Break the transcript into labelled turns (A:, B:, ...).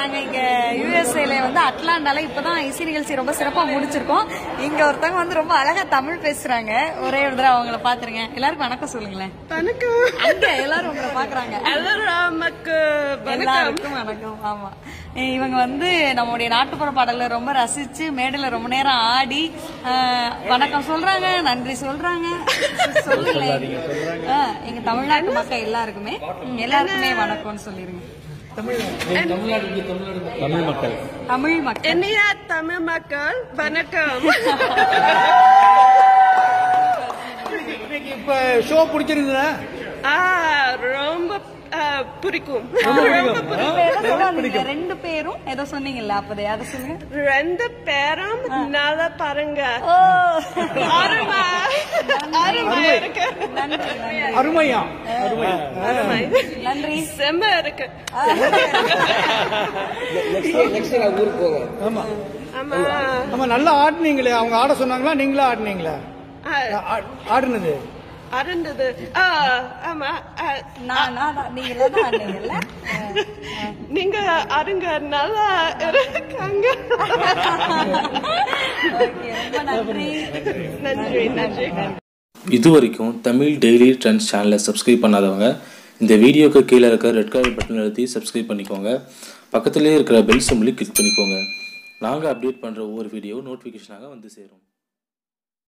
A: நாங்க இங்க யூஎஸ்ஏல வந்து அட்லாண்டால இப்பதான் இசை நிகழ்ச்சி ரொம்ப சிறப்பா முடிச்சிருக்கோம் இங்க ஒருத்தவங்க வந்து ரொம்ப அழகா தமிழ் பேசுறாங்க ஒரே ஒரு தடவை அவங்கள பாத்துருங்க எல்லாருக்கும் வணக்கம் சொல்லுங்களேன்
B: வணக்கம்
A: அங்க எல்லாரும் உங்களை பாக்குறாங்க
B: எல்லாரும் நமக்கு வணக்கம்
A: எல்லாருக்கும் வணக்கம் ஆமா அஹ் இவங்க வந்து நம்முடைய நாட்டுப்புற பாடல ரொம்ப ரசிச்சு மேடையில ரொம்ப நேரம் ஆடி அஹ், வணக்கம் சொல்றாங்க நன்றி சொல்றாங்க சொல்லுங்களேன் அஹ், எங்க தமிழ்நாட்டு மக்கள் எல்லாருக்குமே ம், எல்லாருக்குமே வணக்கம்னு சொல்லிருங்க
C: தமிழ் மக்கள்
A: தமிழ் மக்கள்
B: இனிய தமிழ் மக்கள் வணக்கம்
C: இன்னைக்கு இப்ப ஷோ பிடிச்சிருந்தா
B: ஆ, ரொம்ப ஆ, பிடிக்கும்
A: இப்ப எதை சொன்னீங்க? ரெண்டு பேரும் ஏதோ சொன்னீங்கல்ல அப்பதே அதை சொல்லுங்க
B: ரெண்டு பேரும் நல்லா பாருங்க
A: ஓ
B: அருமை அருமை இருக்கு
A: நன்றி நன்றி
C: அருமையா அருமை
B: அருமை
A: நன்றி
B: செம்ம இருக்கு
C: ஆமா
B: ஆமா
C: ஆமா நல்லா ஆடுனீங்களே அவங்க ஆட சொன்னாங்களா நீங்களா ஆடுனீங்களா
B: ஆ,
C: ஆ- ஆடுனது
B: அருந்தது ஆ, ஆமா ஆ,
A: நான் நான் தான். நீங்க எல்லாம் தான் ஆடுனீங்கல்ல
B: நீங்க அருங்க நல்லா இருக்காங்க
A: ஓகே ரொம்ப நன்றி
B: நன்றி நன்றி
D: இது வரைக்கும் தமிழ் டெய்லி ட்ரெண்ட்ஸ் சேனலை சப்ஸ்கிரைப் பண்ணாதவங்க இந்த வீடியோக்கு கீழே இருக்க ரெட் கலர் பட்டன் அழுத்தி சப்ஸ்கிரைப் பண்ணிக்கோங்க பக்கத்துலேயே இருக்கிற பெல் சிம்பிளி கிளிக் பண்ணிக்கோங்க நாங்கள் அப்டேட் பண்ணுற ஒவ்வொரு வீடியோ நோட்டிஃபிகேஷனாக வந்து சேரும்